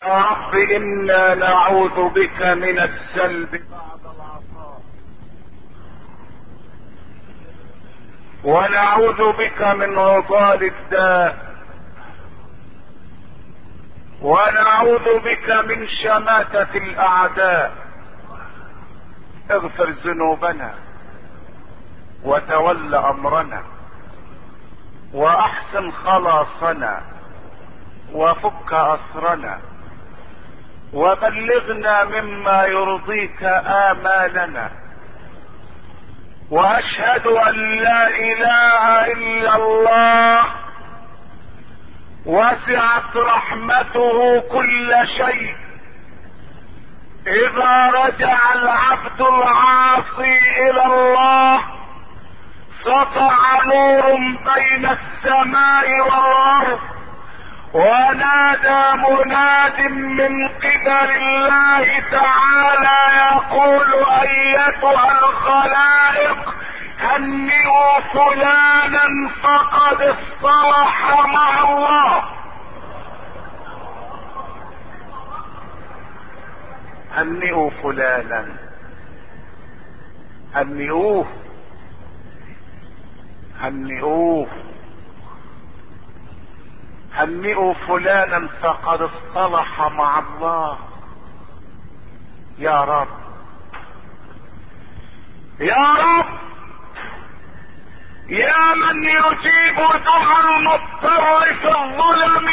يا رب انا نعوذ بك من السلب بعد العطاء ونعوذ بك من عضال الداء ونعوذ بك من شماتة الاعداء اغفر ذنوبنا وتول امرنا واحسن خلاصنا وفك اسرنا وبلغنا مما يرضيك امالنا واشهد ان لا اله الا الله وسعت رحمته كل شيء اذا رجع العبد العاصي الى الله سطع نور بين السماء والارض ونادى مناد من قبل الله تعالى يقول ايتها الخلائق هنئوا فلانا فقد اصطلح مع الله هنئوا فلانا هنئوه هنئوه هنئوا فلانا فقد اصطلح مع الله يا رب يا رب يا من يجيب دعاء المضطر في الظلم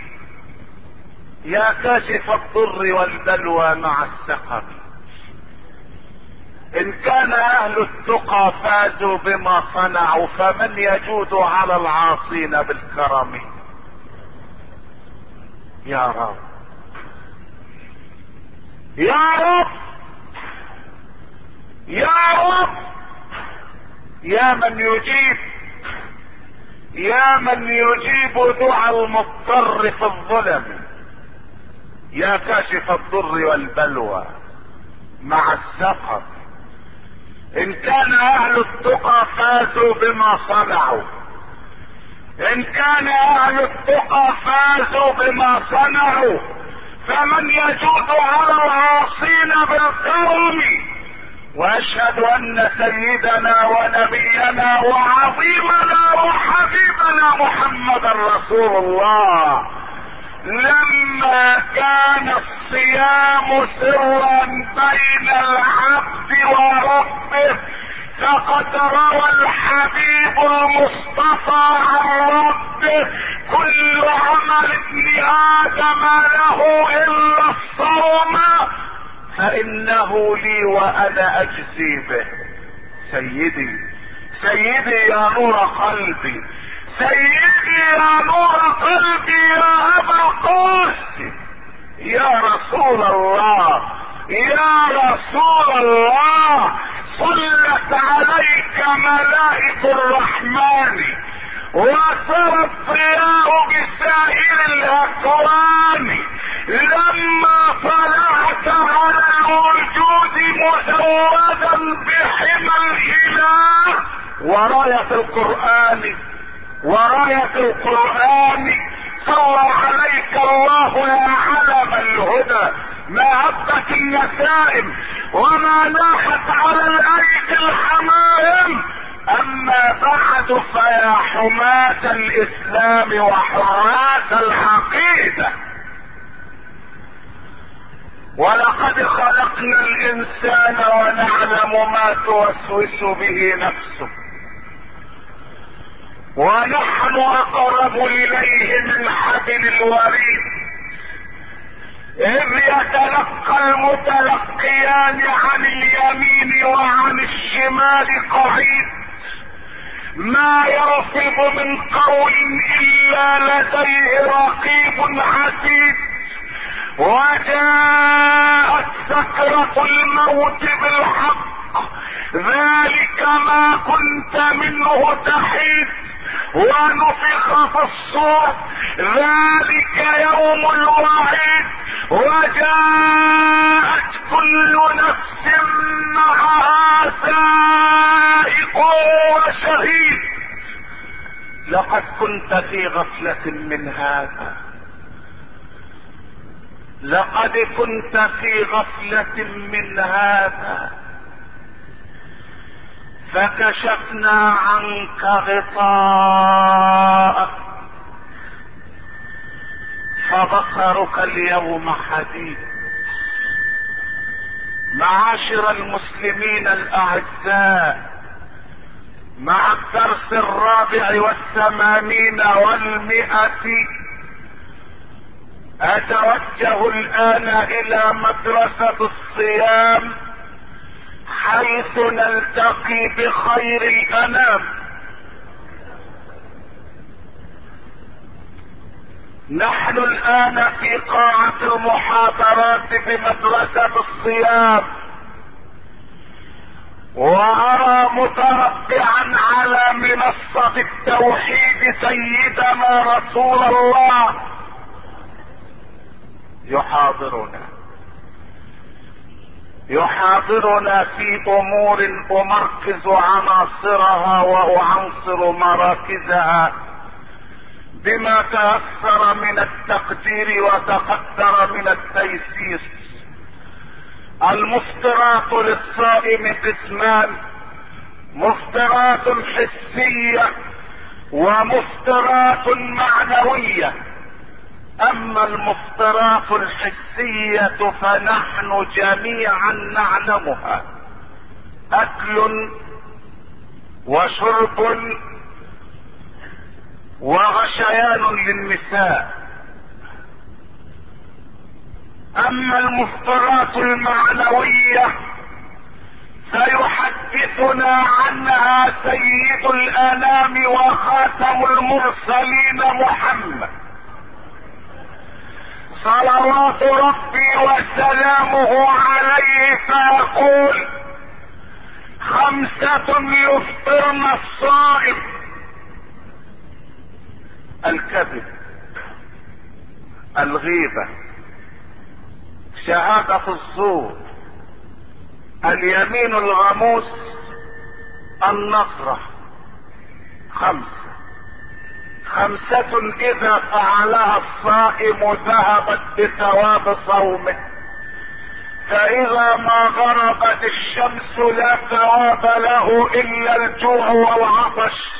يا كاشف الضر والبلوى مع السقم ان كان اهل التقى فازوا بما صنعوا فمن يجود على العاصين بالكرم يا رب يا رب يا رب يا من يجيب يا من يجيب دعاء المضطر في الظلم يا كاشف الضر والبلوى مع السقم ان كان اهل التقى فازوا بما صنعوا ان كان اهل التقى فازوا بما صنعوا فمن يجود على العاصين بالكرم واشهد ان سيدنا ونبينا وعظيمنا وحبيبنا محمدا رسول الله لما كان الصيام سرا بين العبد وربه فقد روى الحبيب المصطفى عن ربه كل عمل ابن ادم له الا الصوم فانه لي وانا اجزي به سيدي سيدي يا نور قلبي سيدي يا نور قلبي يا ابا القاسم يا رسول الله يا رسول الله صلت عليك ملائكة الرحمن وصار الضياء بسائر الاكوان لما طلعت على الوجود مزودا بحمى الاله وراية القرآن وراية القرآن صلى عليك الله يا علم الهدى ما هبت النسائم وما ناحت على الايدي الحمائم اما بعد فيا حماة الاسلام وحراس العقيدة ولقد خلقنا الانسان ونعلم ما توسوس به نفسه ونحن اقرب اليه من حبل الوريد اذ يتلقى المتلقيان عن اليمين وعن الشمال قعيد ما يرفض من قول الا لديه رقيب عتيد وجاءت سكرة الموت بالحق ذلك ما كنت منه تحيد ونفخ في الصور ذلك يوم الوعيد وجاءت كل نفس معها سائق وشهيد لقد كنت في غفلة من هذا لقد كنت في غفلة من هذا فكشفنا عنك غطاءك فبصرك اليوم حديد معاشر المسلمين الاعزاء مع الدرس الرابع والثمانين والمئة اتوجه الان الى مدرسة الصيام حيث نلتقي بخير الانام نحن الان في قاعة المحاضرات بمدرسة الصيام وارى متربعا على منصة التوحيد سيدنا رسول الله يحاضرنا يحاضرنا في امور امركز عناصرها واعنصر مراكزها بما تيسر من التقدير وتقدر من التيسير المفطرات للصائم قسمان مفطرات حسيه ومفطرات معنويه اما المفطرات الحسيه فنحن جميعا نعلمها اكل وشرب وغشيان للنساء اما المفطرات المعنويه سيحدثنا عنها سيد الانام وخاتم المرسلين محمد صلوات ربي وسلامه عليه فيقول خمسة يفطرن الصائم الكذب الغيبة شهادة الزور اليمين الغموس النصرة خمسة خمسة إذا فعلها الصائم ذهبت بثواب صومه فإذا ما غربت الشمس لا ثواب له إلا الجوع والعطش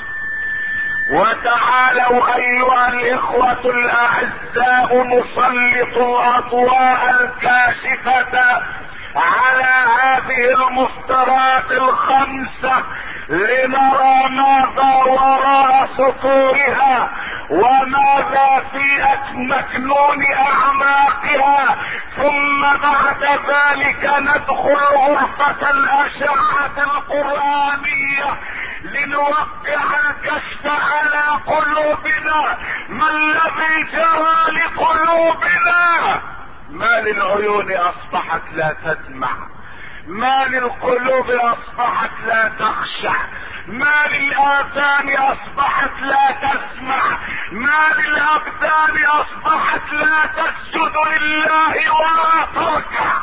وتعالوا أيها الإخوة الأعزاء نسلط الأضواء الكاشفة على هذه المفترات الخمسة لنرى ماذا وراء سطورها وماذا في مكنون اعماقها ثم بعد ذلك ندخل غرفة الاشعة القرآنية لنوقع الكشف على قلوبنا ما الذي جرى لقلوبنا ما للعيون اصبحت لا تدمع ما للقلوب اصبحت لا تخشع ما للاذان اصبحت لا تسمع ما للابدان اصبحت لا تسجد لله ولا تركع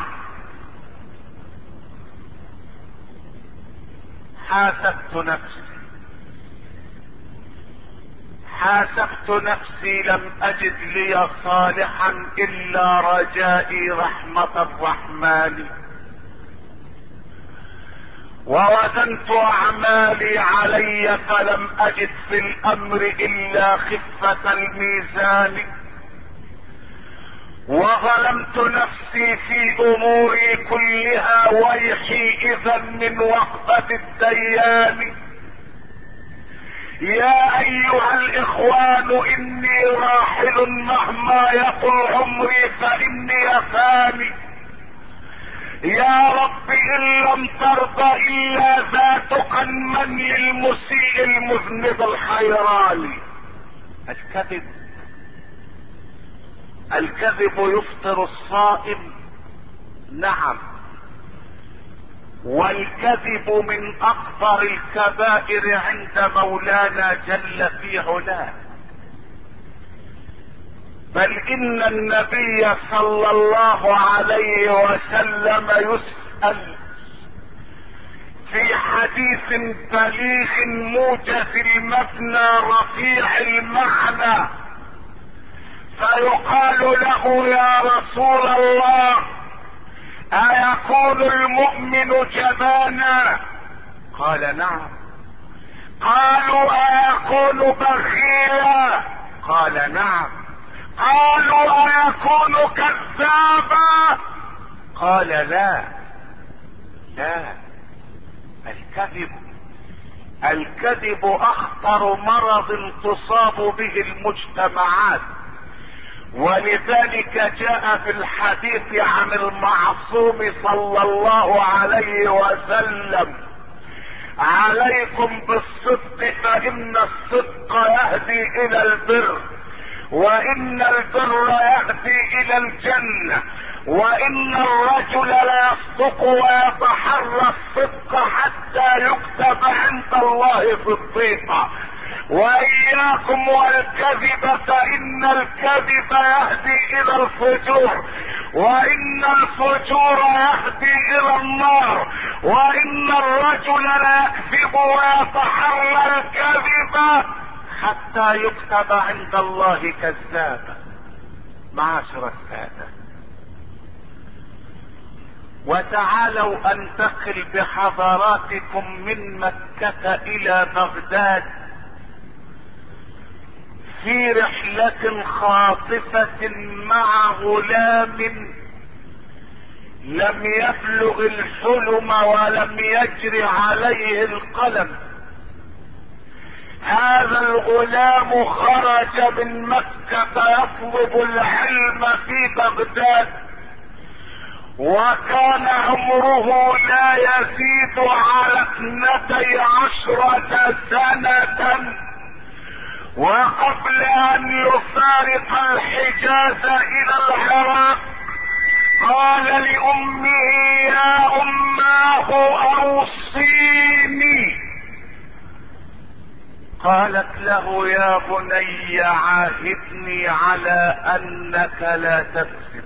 حاسبت نفسي حاسبت نفسي لم اجد لي صالحا الا رجائي رحمة الرحمن ووزنت اعمالي علي فلم اجد في الامر الا خفة الميزان وظلمت نفسي في اموري كلها ويحي اذا من وقفة الديان يا ايها الاخوان اني راحل مهما يطل عمري فاني افاني يا رب ان لم ترضى الا ذاتك من للمسيء المذنب الحيران الكذب الكذب يفطر الصائم نعم والكذب من اكبر الكبائر عند مولانا جل في علاه بل ان النبي صلى الله عليه وسلم يسأل في حديث بليغ موجز المبنى رفيع المعنى فيقال له يا رسول الله ايكون المؤمن جبانا قال نعم قالوا ايكون بخيلا قال نعم قالوا ايكون كذابا قال لا لا الكذب الكذب اخطر مرض تصاب به المجتمعات ولذلك جاء في الحديث عن المعصوم صلى الله عليه وسلم عليكم بالصدق فان الصدق يهدي الى البر وان البر يهدي الى الجنه وان الرجل لا يصدق ويتحرى الصدق حتى يكتب عند الله صديقا واياكم والكذب فان الكذب يهدي الى الفجور وان الفجور يهدي الى النار وان الرجل لا يكذب ويتحرى الكذب حتى يكتب عند الله كذابا معاشر الساده وتعالوا انتقل بحضراتكم من مكة الى بغداد في رحلة خاطفة مع غلام لم يبلغ الحلم ولم يجر عليه القلم هذا الغلام خرج من مكة يطلب العلم في بغداد وكان عمره لا يزيد على اثنتي عشرة سنة وقبل ان يفارق الحجاز الى العراق قال لامه يا اماه اوصيني قالت له يا بني عاهدني على انك لا تكذب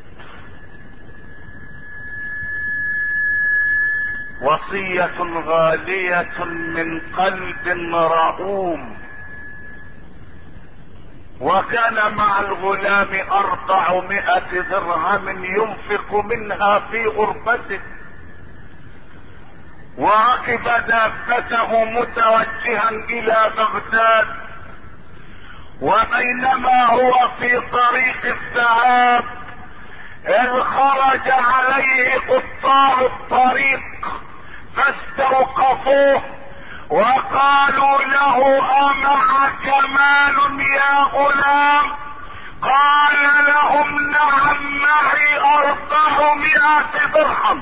وصية غالية من قلب رؤوم وكان مع الغلام أربعمائة درهم ينفق منها في غربته وركب دابته متوجها إلى بغداد وبينما هو في طريق الذهاب إذ خرج عليه قطاع الطريق فاستوقفوه وقالوا له أمعك مال يا غلام قال لهم نعم معي أربعمائة درهم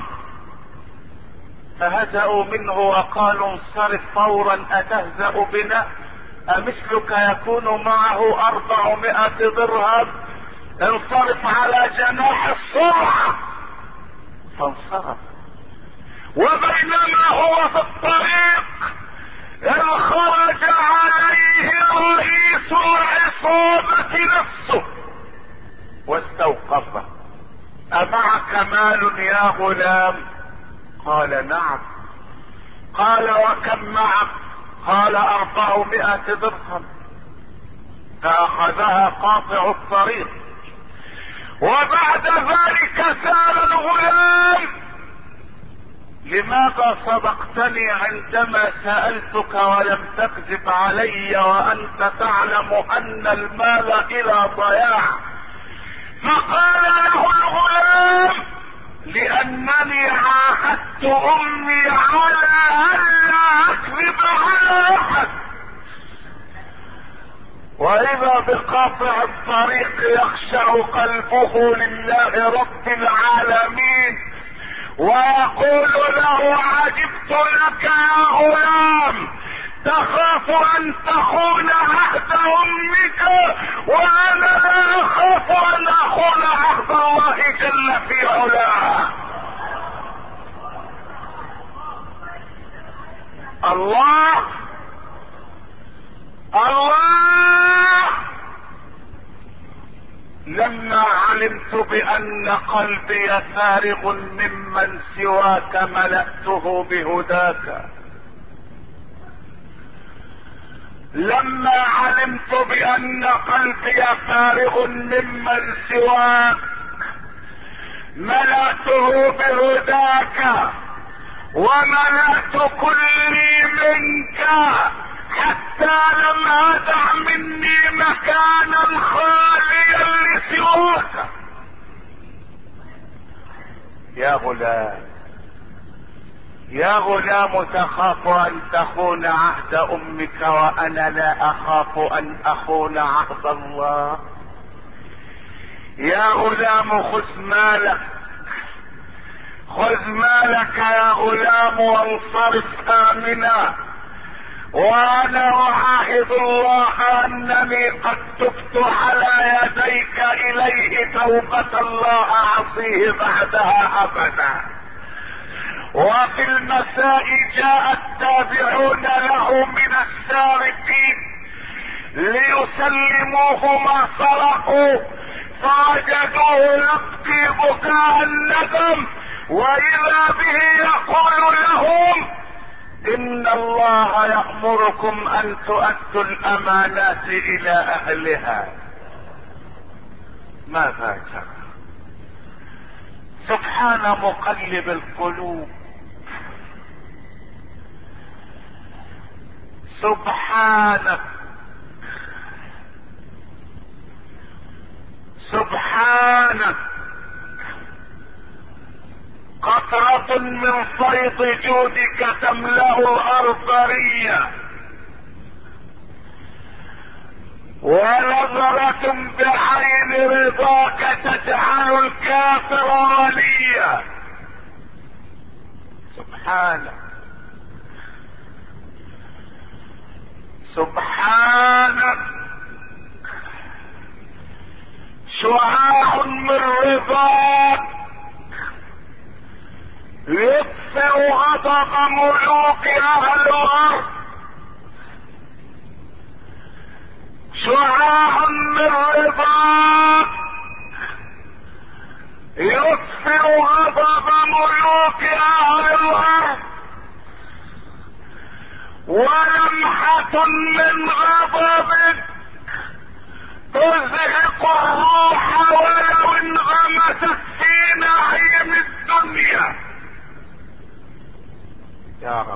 فهزأوا منه وقالوا انصرف فورا أتهزأ بنا أمثلك يكون معه أربعمائة درهم انصرف على جناح السرعة فانصرف وبينما هو في الطريق إذ خرج عليه رئيس العصابة نفسه واستوقفه أمعك مال يا غلام قال نعم قال وكم معك قال أربعمائة درهم فأخذها قاطع الطريق وبعد ذلك سال الغلام لماذا صدقتني عندما سألتك ولم تكذب علي وأنت تعلم أن المال إلى ضياع فقال له الغلام لأنني عاهدت أمي على ألا أكذب على أحد واذا بقاطع الطريق يخشع قلبه لله رب العالمين ويقول له عجبت لك يا غلام تخاف ان تخون عهد امك وانا لا اخاف ان اخون عهد الله جل في علاه الله الله لما علمت بان قلبي فارغ ممن سواك ملأته بهداك لما علمت بان قلبي فارغ ممن سواك ملأته بهداك وملأت كلي منك حتى لم ادع مني مكانا خاليا لسواك يا غلام يا غلام تخاف ان تخون عهد امك وانا لا اخاف ان اخون عهد الله يا غلام خذ مالك خذ مالك يا غلام وانصرف امنا وانا اعاهد الله انني قد تبت على يديك اليه توبة لا اعصيه بعدها ابدا وفي المساء جاء التابعون له من السارقين ليسلموه ما سرقوا فوجدوه يبكي بكاء الندم واذا به يقول لهم ان الله يامركم ان تؤدوا الامانات الى اهلها ماذا جرى سبحان مقلب القلوب سبحانك سبحانك قطرة من فيض جودك تملأ الأرض ريا ونظرة بعين رضاك تجعل الكافر وليا سبحانك سبحانك شعاع من رضاك يطفئ غضب ملوك اهل الارض شعاع من رضاك يطفئ غضب ملوك اهل الارض ولمحة من غضبك تزهق الروح ولو انغمست في نعيم الدنيا يا رب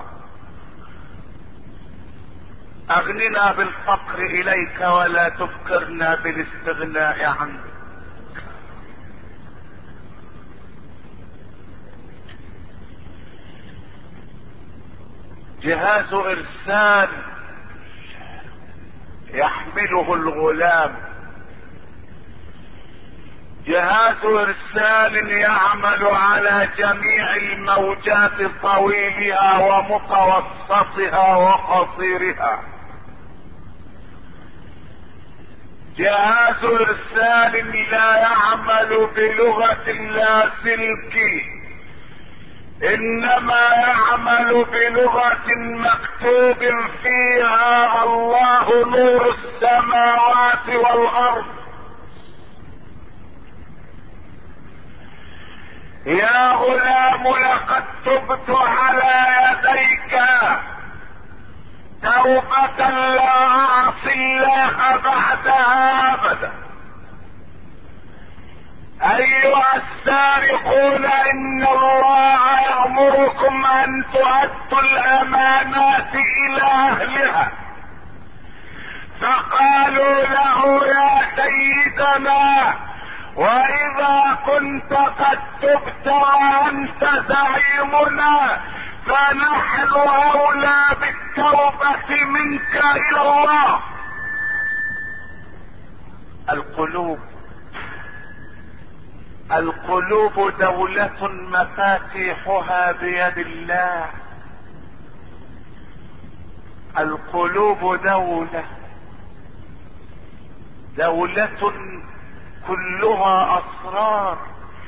اغننا بالفقر اليك ولا تفكرنا بالاستغناء عنك جهاز ارسال يحمله الغلام جهاز ارسال يعمل على جميع الموجات طويلها ومتوسطها وقصيرها جهاز ارسال لا يعمل بلغة اللاسلكي انما يعمل بلغة مكتوب فيها الله نور السماوات والارض يا غلام لقد تبت على يديك توبة لا اعصي الله بعدها ابدا ايها السارقون ان الله يامركم ان تؤدوا الامانات الى اهلها فقالوا له يا سيدنا واذا كنت قد تبت وانت زعيمنا فنحن اولى بالتوبه منك الى الله القلوب القلوب دولة مفاتيحها بيد الله القلوب دولة دولة كلها اسرار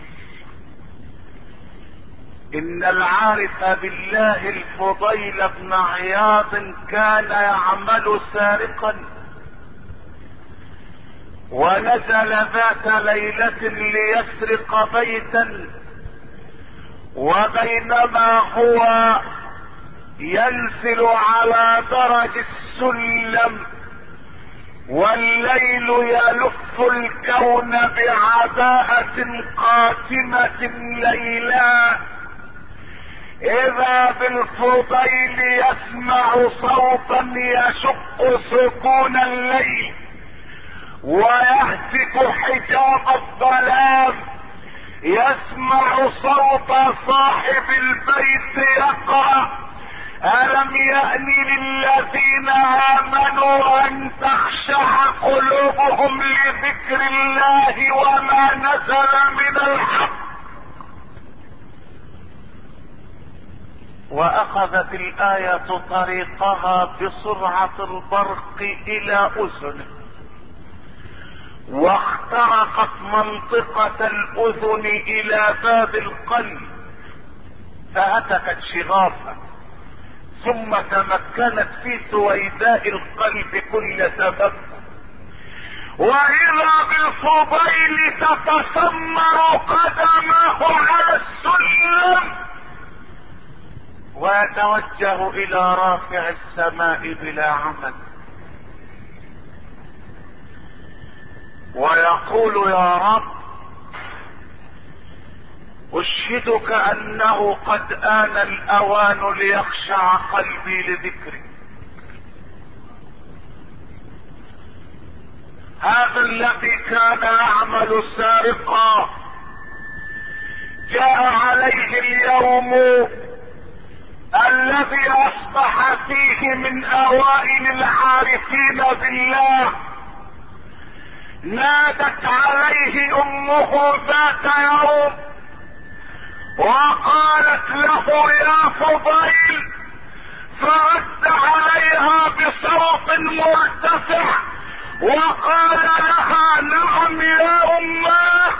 ان العارف بالله الفضيل بن عياض كان يعمل سارقا ونزل ذات ليلة ليسرق بيتا وبينما هو ينزل على درج السلم والليل يلف الكون بعباءة قاتمة ليلا اذا بالفضيل يسمع صوتا يشق سكون الليل ويهتك حجاب الظلام يسمع صوت صاحب البيت يقرأ ألم يأن للذين آمنوا أن تخشع قلوبهم لذكر الله وما نزل من الحق واخذت الايه طريقها بسرعه البرق الى اذنه واخترقت منطقه الاذن الى باب القلب فهتكت شغافا ثم تمكنت في سويداء القلب كل سبب واذا بالفضيل تتسمر قدمه على السلم ويتوجه الى رافع السماء بلا عمل ويقول يا رب اشهدك انه قد ان الاوان ليخشع قلبي لذكري هذا الذي كان يعمل سارقا جاء عليه اليوم الذي اصبح فيه من اوائل العارفين بالله نادت عليه امه ذات يوم وقالت له يا فضيل فرد عليها بصوت مرتفع وقال لها نعم يا اماه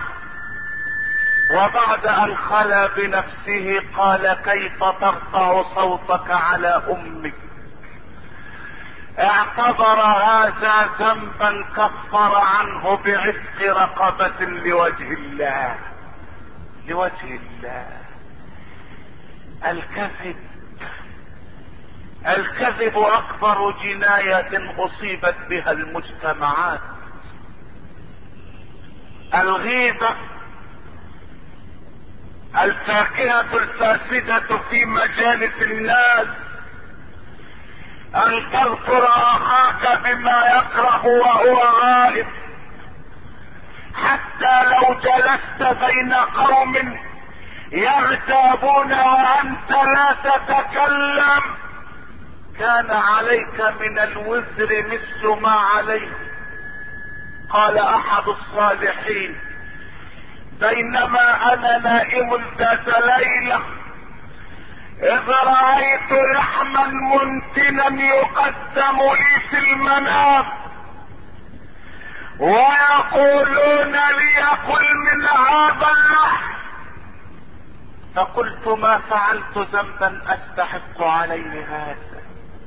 وبعد ان خلا بنفسه قال كيف ترفع صوتك على امك اعتبر هذا ذنبا كفر عنه بعتق رقبة لوجه الله لوجه الله الكذب الكذب اكبر جناية اصيبت بها المجتمعات الغيبة الفاكهة الفاسدة في مجالس الناس ان تذكر اخاك بما يكره وهو غائب حتى لو جلست بين قوم يغتابون وانت لا تتكلم كان عليك من الوزر مثل ما عليه قال احد الصالحين بينما انا نائم ذات ليلة اذ رأيت لحما منتنا يقدم لي في المنام ويقولون لي كل من هذا اللحم فقلت ما فعلت ذنبا استحق عليه هذا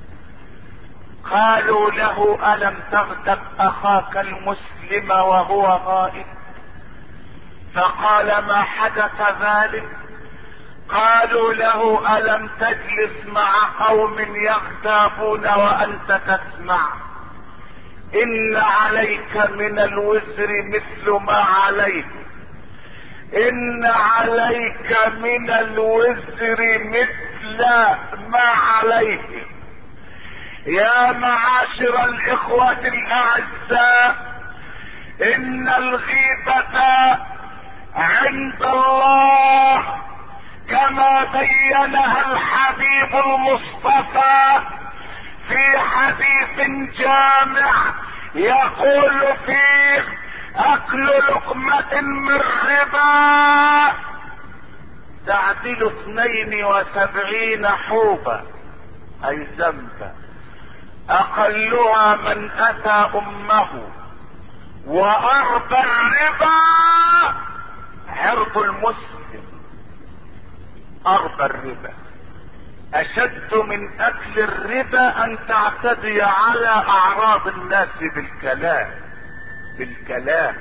قالوا له الم تغتب اخاك المسلم وهو غائب فقال ما حدث ذلك قالوا له الم تجلس مع قوم يغتابون وانت تسمع ان عليك من الوزر مثل ما عليه ان عليك من الوزر مثل ما عليه يا معاشر الاخوة الاعزاء ان الغيبة عند الله كما بينها الحبيب المصطفى في حديث جامع يقول فيه اكل لقمة من ربا تعدل اثنين وسبعين حوبا اي ذنبا اقلها من اتى امه واربى الربا عرض المسلم اربى الربا اشد من اكل الربا ان تعتدي على اعراض الناس بالكلام بالكلام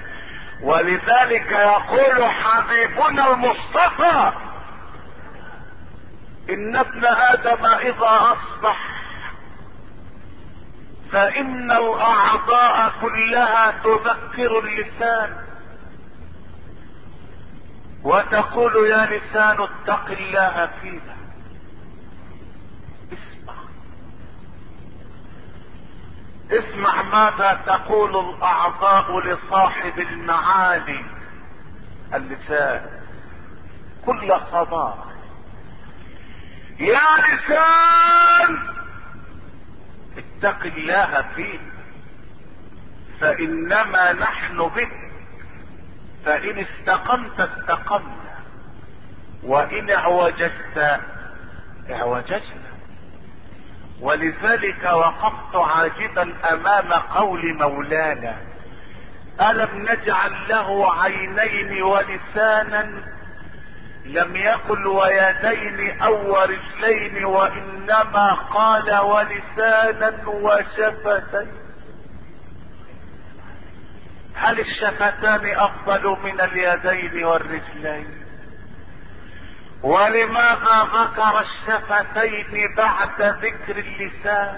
ولذلك يقول حبيبنا المصطفى ان ابن ادم اذا اصبح فان الاعضاء كلها تذكر اللسان وتقول يا لسان اتق الله فينا اسمع اسمع ماذا تقول الاعضاء لصاحب المعالي اللسان كل صباح يا لسان اتق الله فينا فانما نحن بك فان استقمت استقمنا وان اعوججت اعوججنا ولذلك وقفت عاجبا امام قول مولانا الم نجعل له عينين ولسانا لم يقل ويدين او رجلين وانما قال ولسانا وشفتين هل الشفتان افضل من اليدين والرجلين ولماذا ذكر الشفتين بعد ذكر اللسان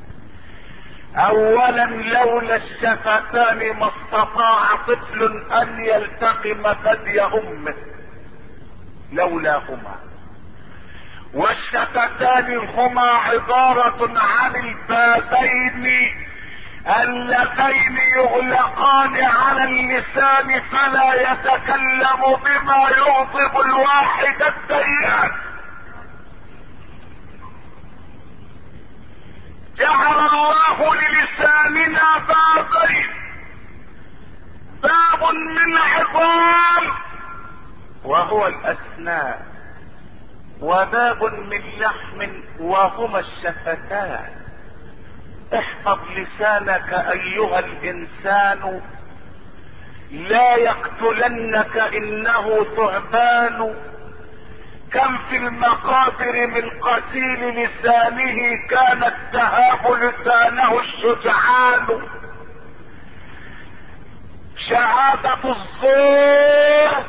اولا لولا الشفتان ما استطاع طفل ان يلتقم ثدي امه لولاهما والشفتان هما عبارة عن البابين اللتين يغلقان على اللسان فلا يتكلم بما يغضب الواحد الديان جعل الله للساننا بابين باب من عظام وهو الاسنان وباب من لحم وهما الشفتان احفظ لسانك ايها الانسان لا يقتلنك انه ثعبان كم في المقابر من قتيل لسانه كانت تهاب لسانه الشجعان شهادة الزور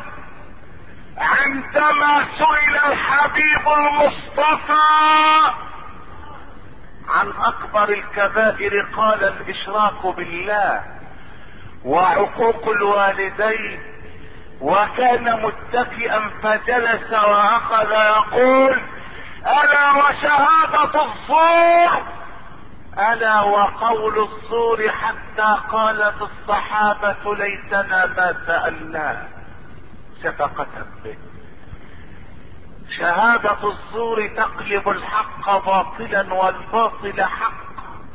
عندما سئل الحبيب المصطفى عن اكبر الكبائر قال الاشراك بالله وعقوق الوالدين وكان متكئا فجلس واخذ يقول الا وشهادة الزور الا وقول الزور حتى قالت الصحابة ليتنا ما سألناه شفقة به شهادة الزور تقلب الحق باطلا والباطل حقا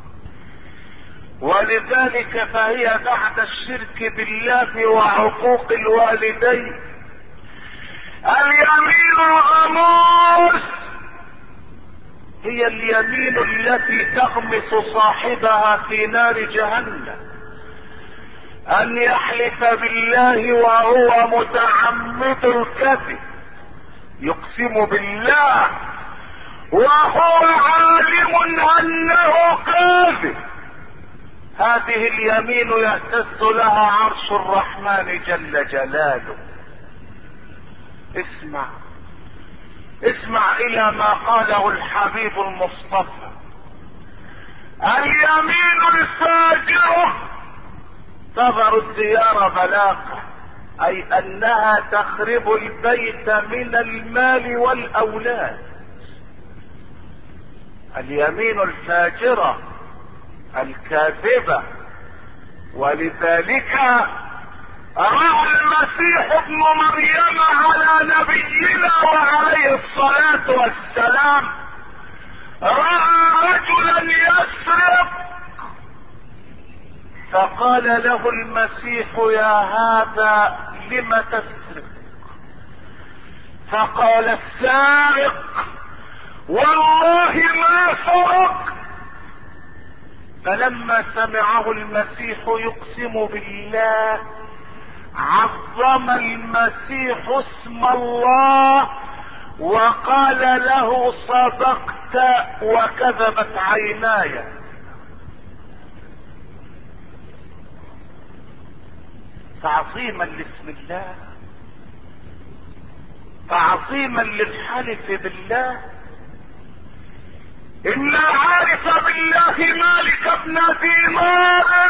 ولذلك فهي بعد الشرك بالله وعقوق الوالدين اليمين الغموس هي اليمين التي تغمس صاحبها في نار جهنم ان يحلف بالله وهو متعمد الكذب يقسم بالله وهو عالم انه كاذب هذه اليمين يهتز لها عرش الرحمن جل جلاله اسمع اسمع الى ما قاله الحبيب المصطفى اليمين الفاجره تظهر الديار بلاقه اي انها تخرب البيت من المال والاولاد اليمين الفاجره الكاذبه ولذلك راى المسيح ابن مريم على نبينا وعليه الصلاه والسلام راى رجلا يسرق فقال له المسيح يا هذا لم تسرق فقال السارق والله ما سرق فلما سمعه المسيح يقسم بالله عظم المسيح اسم الله وقال له صدقت وكذبت عيناي تعظيما لاسم الله تعظيما للحلف بالله ان العارف بالله مالك بن دينار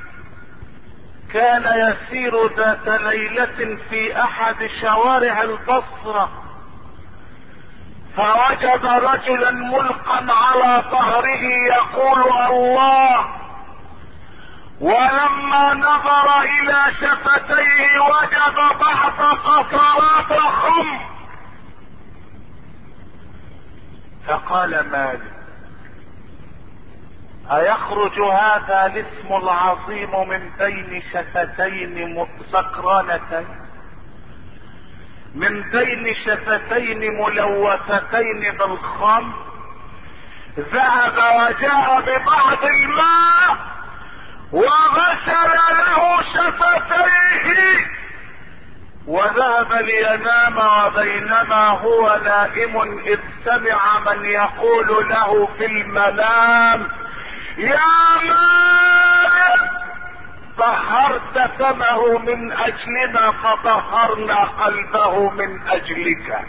كان يسير ذات ليلة في احد شوارع البصرة فوجد رجلا ملقا على ظهره يقول الله ولما نظر الى شفتيه وجد بعض قطرات الخمر فقال مالك ايخرج هذا الاسم العظيم من بين شفتين سكرانتين من بين شفتين ملوثتين بالخمر ذهب وجاء ببعض الماء وغسل له شفتيه وذهب لينام وبينما هو نائم اذ سمع من يقول له في المنام يا مالك طهرت فمه من اجلنا فطهرنا قلبه من اجلك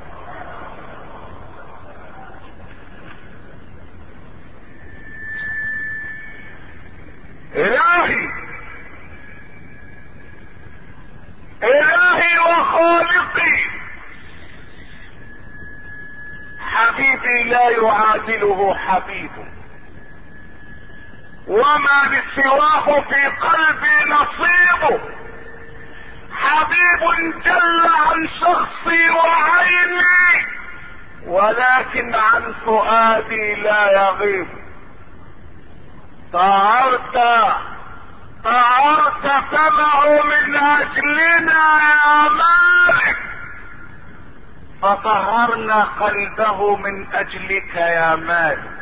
الهي الهي وخالقي حبيبي لا يعادله حبيبه وما لسواه في قلبي نصيب حبيب جل عن شخصي وعيني ولكن عن فؤادي لا يغيب طهرت طهرت سمعه من اجلنا يا مالك فطهرنا قلبه من اجلك يا مالك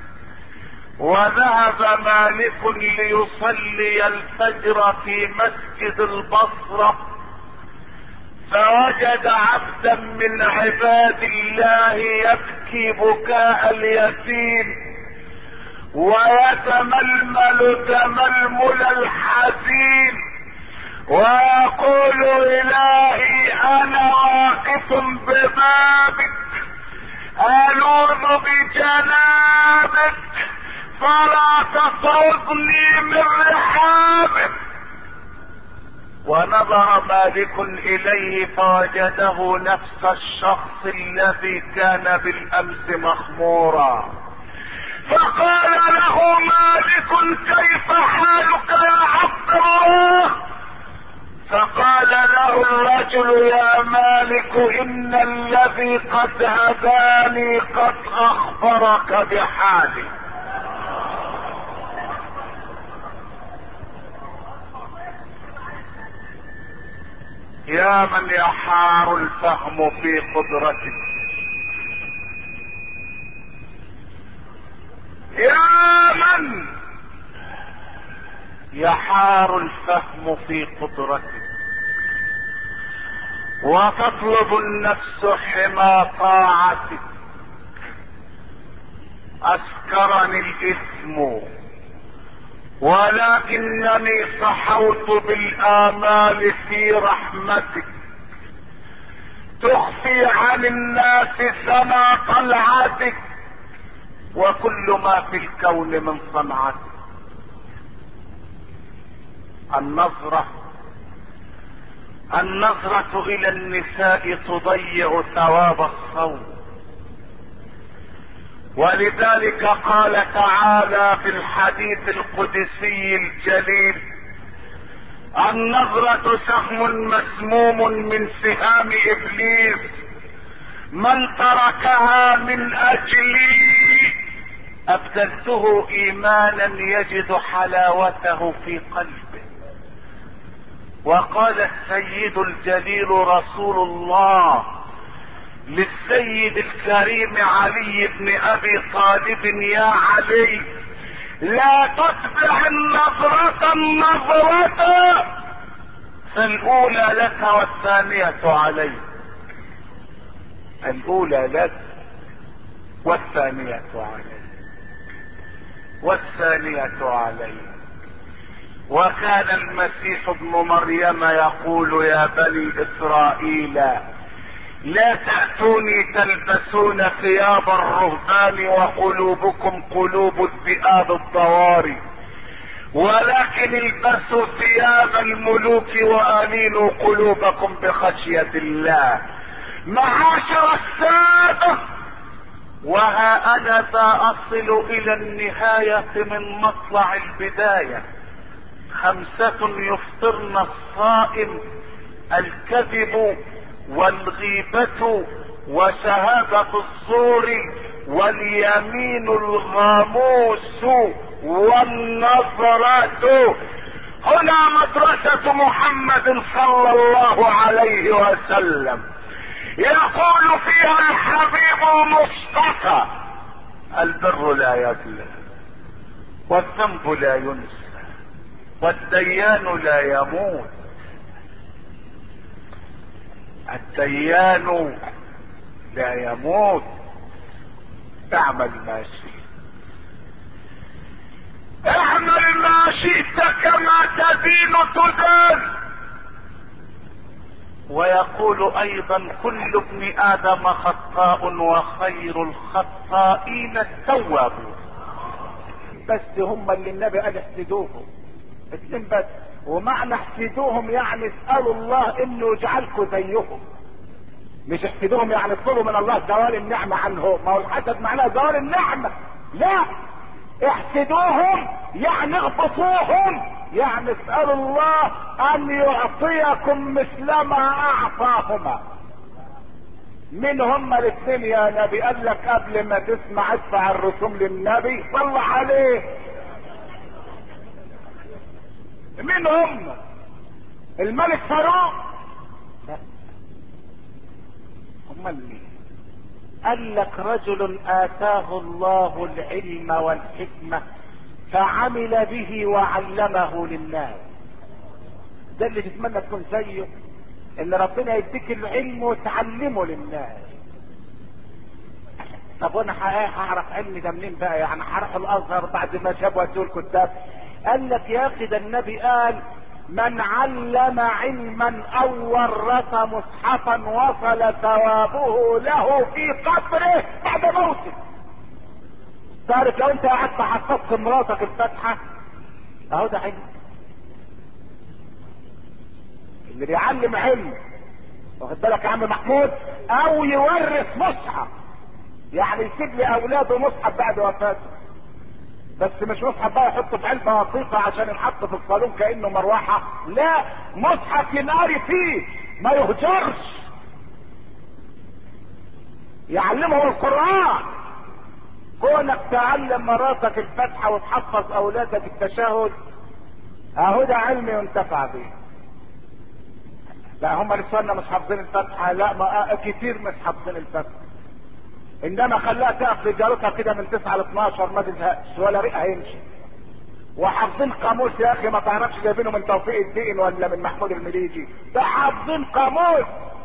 وذهب مالك ليصلي الفجر في مسجد البصرة فوجد عبدا من عباد الله يبكي بكاء اليتيم ويتململ تململ الحزين ويقول الهي انا واقف ببابك الوذ بجنابك فلا تطردني من رحابك ونظر مالك اليه فوجده نفس الشخص الذي كان بالامس مخمورا فقال له مالك كيف حالك يا عبد الله فقال له الرجل يا مالك ان الذي قد هداني قد اخبرك بحالي يا من يحار الفهم في قدرتك يا من يحار الفهم في قدرتك وتطلب النفس حمى طاعتك اسكرني الاثم ولكنني صحوت بالامال في رحمتك تخفي عن الناس سما طلعتك وكل ما في الكون من صنعتك النظرة النظرة الى النساء تضيع ثواب الصوم ولذلك قال تعالى في الحديث القدسي الجليل النظرة سهم مسموم من سهام ابليس من تركها من اجلي ابدلته ايمانا يجد حلاوته في قلبه وقال السيد الجليل رسول الله للسيد الكريم علي بن ابي طالب يا علي لا تتبع النظرة النظرة فالاولى لك والثانية علي الاولى لك والثانية علي والثانية علي وكان المسيح ابن مريم يقول يا بني اسرائيل لا تأتوني تلبسون ثياب الرهبان وقلوبكم قلوب الذئاب الضواري ولكن البسوا ثياب الملوك وانينوا قلوبكم بخشية الله معاشر السادة وها انا ذا اصل الى النهاية من مطلع البداية خمسة يفطرن الصائم الكذب والغيبة وشهادة الصور واليمين الغاموس والنظرة هنا مدرسة محمد صلى الله عليه وسلم يقول فيها الحبيب المصطفى البر لا يبلى والذنب لا ينسى والديان لا يموت الديان لا يموت اعمل ما شئت اعمل ما شئت كما تدين تدان ويقول ايضا كل ابن ادم خطاء وخير الخطائين التوابون بس هم اللي النبي قال احسدوهم اتنين بس ومعنى احسدوهم يعني اسألوا الله انه يجعلكم زيهم مش احسدوهم يعني اطلبوا من الله زوال النعمة عنهم ما هو الحسد معناه زوال النعمة لا احسدوهم يعني اغبطوهم يعني اسألوا الله ان يعطيكم مثل ما اعطاهما مين هما الاثنين يا نبي قال لك قبل ما تسمع ادفع الرسوم للنبي صل عليه مين هم الملك فاروق لا هم مين قال لك رجل اتاه الله العلم والحكمة فعمل به وعلمه للناس ده اللي تتمنى تكون زيه ان ربنا يديك العلم وتعلمه للناس طب وانا هعرف علمي ده منين بقى يعني هروح الازهر بعد ما شاب واديه الكتاب قال لك يا اخي ده النبي قال من علم علما او ورث مصحفا وصل ثوابه له في قبره بعد موته تعرف لو انت قعدت حفظت مراتك الفاتحه اهو ده علم اللي بيعلم علم واخد بالك يا عم محمود او يورث مصحف يعني يسيب لاولاده مصحف بعد وفاته بس مش مصحف بقى يحطه في علبه وثيقه عشان ينحط في الصالون كانه مروحه لا مصحف ينقري فيه ما يهجرش يعلمهم القران كونك تعلم مراتك الفاتحه وتحفظ اولادك التشهد اهو ده علم ينتفع به لا هم نسواننا مش حافظين الفاتحه لا ما كتير مش حافظين الفاتحه انما خلاها تقف لجارتها كده من 9 ل 12 ما تزهقش ولا ريقها هيمشي وحافظين قاموس يا اخي ما تعرفش جايبينه من توفيق الدين ولا من محمود المليجي ده حافظين قاموس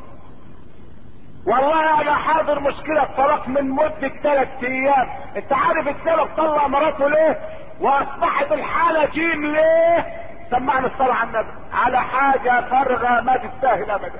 والله انا حاضر مشكلة طلاق من مدة ثلاث ايام انت عارف السبب طلع مراته ليه واصبحت الحالة جيم ليه سمعنا الصلاة على النبي على حاجة فارغة ما تستاهل ابدا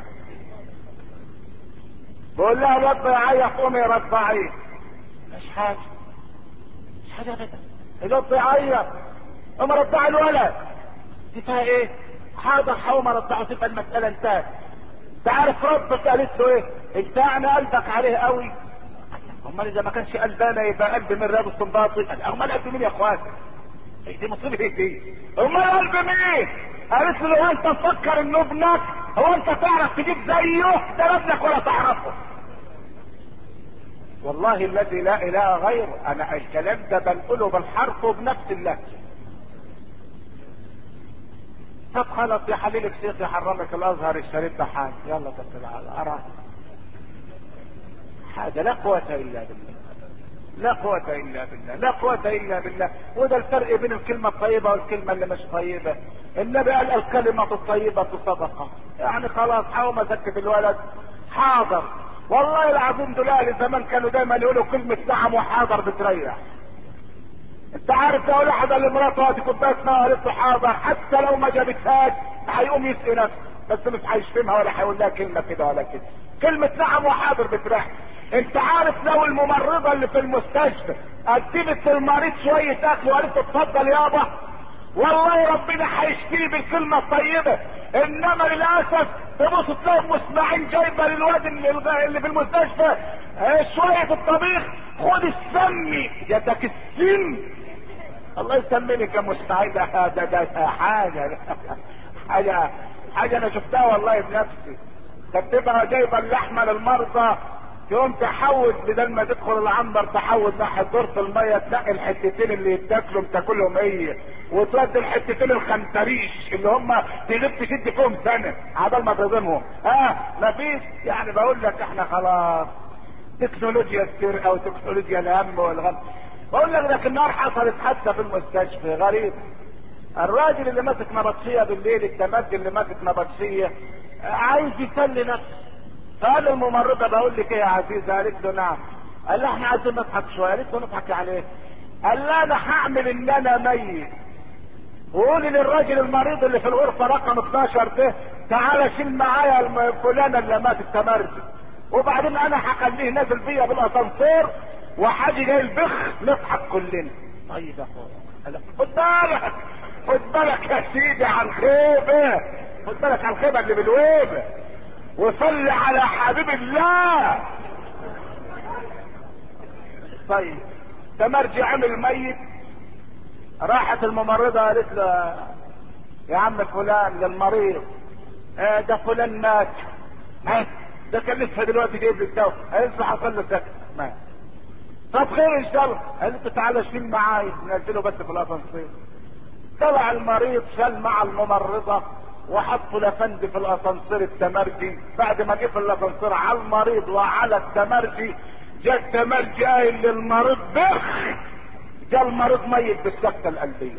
بقول لها الواد يعيط قومي رضعيه مش حاجة مش حاجة ابدا الواد يعيط قوم رضع الولد دي فيها ايه حاضر حوم رضعه تبقى المسألة انتهت تعرف ربك قالت له ايه انت يعني قلبك عليه قوي امال اذا ما كانش قلبانا يبقى قلب من رياض السنباطي امال قلب مين يا اخوان دي مصيبه ايه دي امال قلب مين قالت له هو انت تفكر انه ابنك هو انت تعرف تجيب زيه ده ابنك ولا تعرفه والله الذي لا اله غيره انا الكلام ده بنقوله بالحرف وبنفس اللهجه طب خلاص يا حليل الشيخ يحرمك الازهر الشريف ده حاجه يلا كتب على ارى حاجه لا قوه الا بالله لا قوة إلا بالله لا قوة إلا بالله وده الفرق بين الكلمة الطيبة والكلمة اللي مش طيبة النبي قال الكلمة الطيبة صدقة يعني خلاص حاول أذكر الولد حاضر والله العظيم دول أهل زمان كانوا دايما يقولوا كلمة نعم وحاضر بتريح انت عارف لو واحد قال لمراته هاتي كوبايه ماء قالت له حاضر حتى لو ما جابتهاش هيقوم يسقي نفسه بس مش هيشتمها ولا هيقول لها كلمه كده ولا كده كلمة نعم وحاضر بتريح انت عارف لو الممرضة اللي في المستشفى قدمت للمريض شوية اكل وقالت له اتفضل يابا والله ربنا هيشتري بالكلمة الطيبة انما للاسف تبص تلاقي مسمعين جايبة للواد اللي اللي في المستشفى اه شوية الطبيخ خد السمي يدك السم الله يسميني كمستعين ده ده ده حاجة حاجة حاجة انا شفتها والله بنفسي كانت تبقى جايبة اللحمة للمرضى تقوم تحود بدل ما تدخل العنبر تحود ناحية دورة المية تنقي الحتتين اللي يتاكلوا تاكلهم هي وتودي الحتتين الخنتريش اللي هم تغيب تشد فيهم سنة عبال ما تظنهم ها مفيش يعني بقول لك احنا خلاص تكنولوجيا السرقة وتكنولوجيا الهم والغم بقول لك لكن النهار حصلت حادثة في المستشفى غريب الراجل اللي ماسك نبطشية بالليل التمد اللي ماسك نبطشية عايز يسلي نفسه فقال الممرضة بقول لك ايه يا عزيزة قالت له نعم قال له احنا عايزين نضحك شوية قالت له نضحك على ايه قال لا انا هعمل ان انا ميت وقولي للراجل المريض اللي في الغرفة رقم 12 ده تعالى شيل معايا الم- فلانة اللي ماتت تمرجي وبعدين انا هخليه نازل بيا بالاسانسير وحاجي جاي البخ نضحك كلنا طيب يا اخويا قال له خد بالك خد بالك يا سيدي على الخيبة خد بالك على الخيبة اللي بالويبة وصل على حبيب الله طيب تمرجي عمل ميت راحت الممرضة قالت له يا عم فلان للمريض آه ده فلان مات مات ده كان لسه دلوقتي جايب لي الدواء قالت له حصل له سكت مات طب خير ان شاء الله قالت له تعالى شيل معايا نزله بس في الاسانسير طلع المريض شال مع الممرضة وحطوا لفند في الاسانسير التمرجي بعد ما جه في الاسانسير على المريض وعلى التمرجي جاء التمرجي قايل للمريض بخ جاء المريض ميت بالسكتة القلبية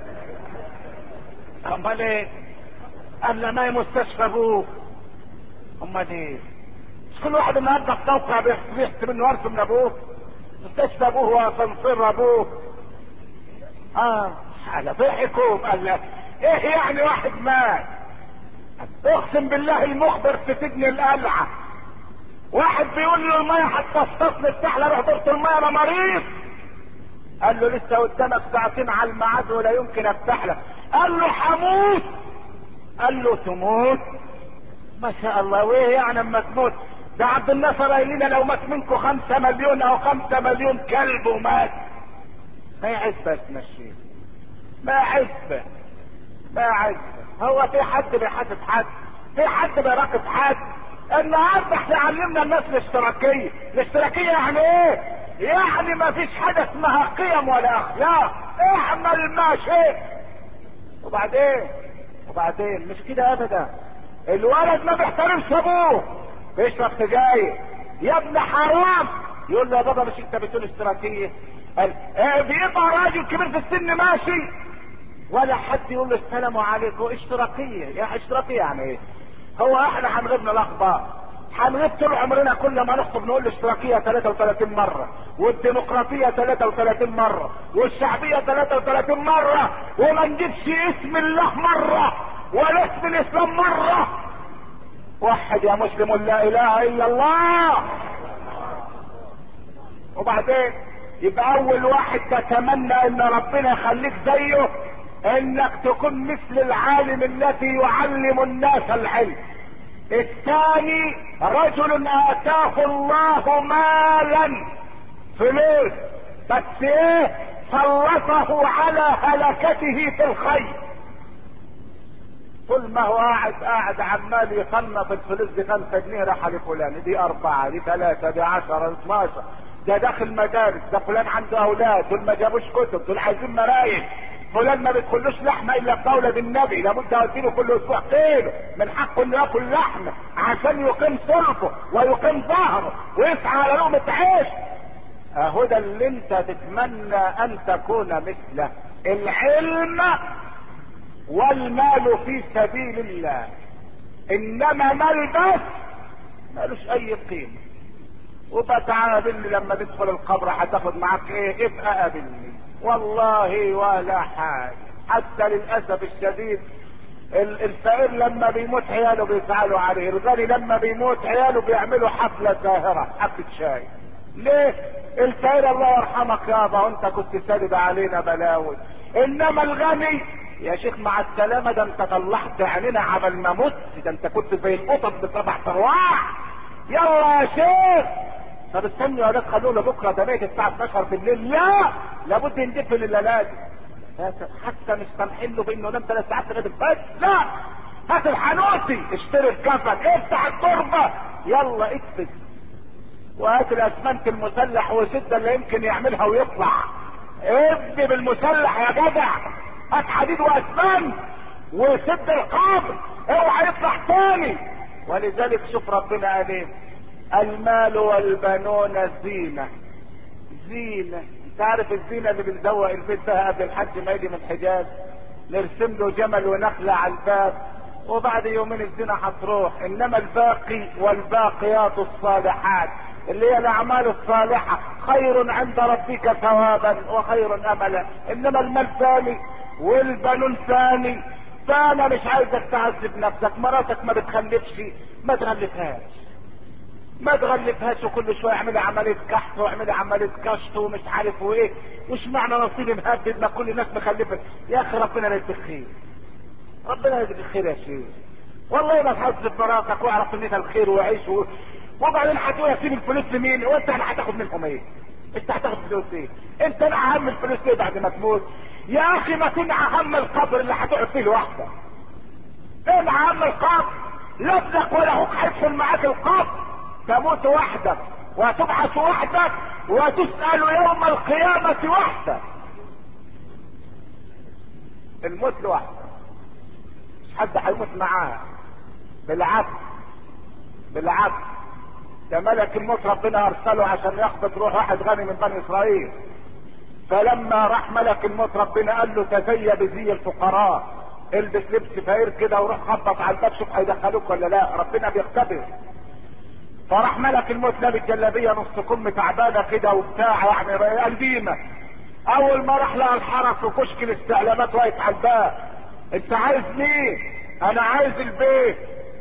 امال ايه قال له ما مستشفى ابوه امال ايه مش كل واحد النهارده في موقع بيحسب انه ورث من ابوه مستشفى ابوه واسانسير ابوه اه على ضحكوا قال له ايه يعني واحد مات اقسم بالله المخبر في سجن القلعه واحد بيقول له الميه هتفصصني افتح لي دورة الميه انا مريض قال له لسه قدامك ساعتين على الميعاد ولا يمكن افتح لك قال له هموت قال له تموت ما شاء الله وايه يعني اما تموت ده عبد الناصر قايل لنا لو مات منكم خمسة مليون او خمسة مليون كلب ومات ما عزبة تمشيه ما عزبة ما عزبة هو في حد بيحاسب حد في حد بيراقب حد النهارده احنا علمنا الناس الاشتراكية الاشتراكية يعني ايه يعني ما فيش حاجة اسمها قيم ولا اخلاق اعمل ما شئت وبعدين وبعدين مش كده ابدا الولد ما بيحترمش ابوه بيشرب سجاير يا ابن حرام يقول له يا بابا مش انت بتقول اشتراكيه قال اه بيبقى راجل كبير في السن ماشي ولا حد يقول له السلام عليكم اشتراكيه يا اشتراكيه يعني ايه هو احنا هنغيبنا الاخبار هنغيب طول عمرنا كل ما نخطب نقول الاشتراكية 33 مرة والديمقراطية 33 مرة والشعبية 33 مرة وما نجيبش اسم الله مرة ولا اسم الاسلام مرة وحد يا مسلم لا اله الا الله وبعدين يبقى اول واحد تتمنى ان ربنا يخليك زيه انك تكون مثل العالم الذي يعلم الناس العلم الثاني رجل اتاه الله مالا فلوس بس ايه سلطه على هلكته في الخير طول ما هو قاعد قاعد عمال يخنط الفلوس دي خمسة جنيه راح لفلان دي أربعة دي ثلاثة دي عشرة 12 ده داخل مدارس ده فلان عنده أولاد دول ما جابوش كتب دول عايزين مرايل فلان ما بيدخلوش لحمة إلا في مولد النبي لابد أوديله كل أسبوع كيلو من حقه إنه ياكل لحمة عشان يقيم صلبه ويقيم ظهره ويسعى على لقمة عيش اهو ده اللي انت تتمنى ان تكون مثله العلم والمال في سبيل الله انما مال بس مالوش اي قيمه وبقى تعالى قابلني لما تدخل القبر هتاخد معاك ايه ابقى قابلني والله ولا حاجه حتى للاسف الشديد ال- الفقير لما بيموت عياله بيزعلوا عليه الغني لما بيموت عياله بيعملوا حفلة زاهرة حفلة شاي ليه الفقير الله يرحمك يابا انت كنت سادد علينا بلاوي انما الغني يا شيخ مع السلامة ده انت طلعت عينينا عبل ما مت ده انت كنت زي القطط بسبع ارواح يلا يا شيخ طب استنوا يا ولاد خلونا بكره ده ميت الساعه 12 بالليل لا لابد يندفن الليله دي حتى مش سامحين له بانه نام ثلاث ساعات لغايه الفجر لا هات الحنوتي اشتري الكفن افتح التربه يلا اكفز وهات الاسمنت المسلح وشده اللي يمكن يعملها ويطلع ابني بالمسلح يا جدع هات حديد واسمنت وسد القبر اوعى يطلع تاني ولذلك شوف ربنا قال ايه المال والبنون زينه زينه انت عارف الزينه اللي بنزوق البيت بها قبل الحج ما يجي من الحجاز نرسم له جمل ونخله على الباب وبعد يومين الزينه هتروح انما الباقي والباقيات الصالحات اللي هي الاعمال الصالحه خير عند ربك ثوابا وخير املا انما المال ثاني والبنون ثاني فانا مش عايزك تعذب نفسك مراتك ما بتخلفش ما تغلفهاش ما تغلفهاش وكل شويه اعملي عمليه كحت واعملي عمليه كشط ومش عارف وايه وش معنى نصيبي مهدد ما كل الناس مخلفه يا اخي ربنا يجزيك خير ربنا يجزيك خير يا شيخ والله ما تحذب مراتك واعرف ان ده الخير وعيش و... وبعدين هتقول اسيب الفلوس لمين وانت انا هتاخد منهم ايه انت هتاخد فلوس ايه انت انا هم الفلوس ايه بعد ما تموت يا اخي ما تنعى هم القبر اللي هتقعد فيه لوحدك انعى هم القبر لا ابنك ولا اخوك هيدخل معاك القبر تموت وحدك وتبعث وحدك وتسأل يوم القيامة وحدك الموت لوحدك مش حد هيموت معاه بالعكس بالعكس ده ملك الموت ربنا ارسله عشان يقبض روح واحد غني من بني اسرائيل فلما راح ملك الموت ربنا قال له تزي بزي الفقراء البس لبس فقير كده وروح خبط على الباب شوف هيدخلوك ولا لا ربنا بيختبر فراح ملك الموت لابس جلابيه نص كم تعبانه كده وبتاع يعني قديمه اول ما راح لقى الحرس وكشك الاستعلامات واقف على الباب انت عايز مين انا عايز البيت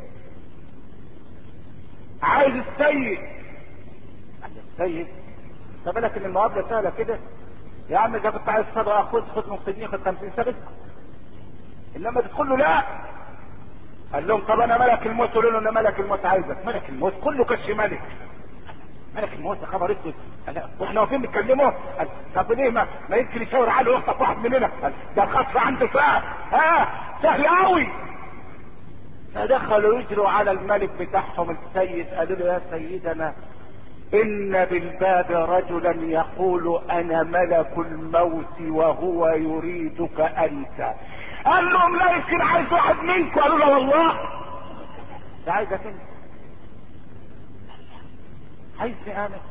عايز السيد السيد انت بالك ان المقابله سهله كده يا عم اذا كنت عايز صدقه خد خد نص جنيه خد 50 سنه انما تدخل له لا قال لهم طب انا ملك الموت قولوا له انا ملك الموت عايزك ملك الموت كله كش ملك ملك الموت ده خبر اسود واحنا واقفين بنتكلموا قال طب ليه ما, ما يمكن يشاور عليه ويخطف واحد مننا قال ده الخطف عنده سهل ها سهل قوي فدخلوا يجروا على الملك بتاعهم السيد قالوا له يا سيدنا ان بالباب رجلا يقول انا ملك الموت وهو يريدك انت قال لهم لا يمكن عايز واحد منكم قالوا له والله ده عايزك انت عايزني انا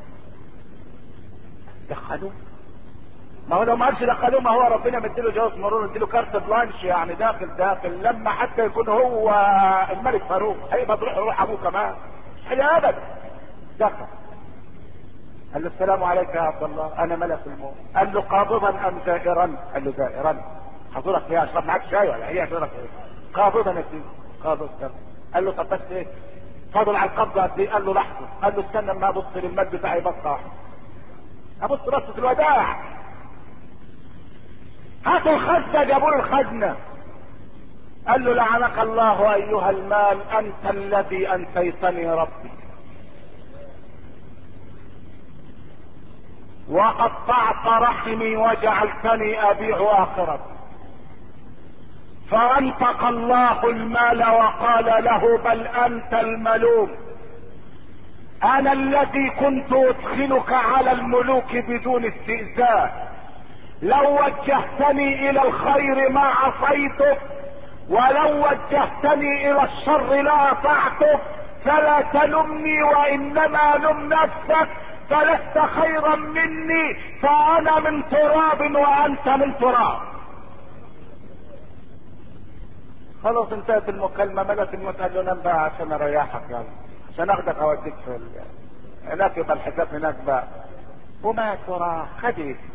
دخلوه ما هو لو ما قالش دخلوه ما هو ربنا مديله جواز مرور مديله كارت بلانش يعني داخل داخل لما حتى يكون هو الملك فاروق هيبقى تروح روح ابوه كمان هي ابدا دخل قال له السلام عليك يا عبد الله انا ملك الموت قال له قابضا ام زائرا قال له زائرا حضرتك ايه اشرب معاك شاي ولا ايه حضرتك ايه قابضا يا سيدي قابض قال له طب بس ايه فاضل على القبضه قد ايه قال له لحظه قال له استنى اما ابص للمال بتاعي بصه واحده ابص بصه الوداع هاتوا الخزنه جابوا له الخزنه قال له لعنك الله ايها المال انت الذي انسيتني ربي وقطعت رحمي وجعلتني ابيع اخرتي فانطق الله المال وقال له بل انت الملوم انا الذي كنت ادخلك على الملوك بدون استئذان لو وجهتني الى الخير ما عصيتك ولو وجهتني الى الشر لا اطعتك فلا تلمني وانما لم نفسك فلست خيرا مني فانا من تراب وانت من تراب خلاص انتهت المكالمه ملك الموت قال له نام بقى عشان اريحك يلا عشان اخدك اوديك في ال... هناك يبقى الحساب هناك بقى ومات وراح خد ايه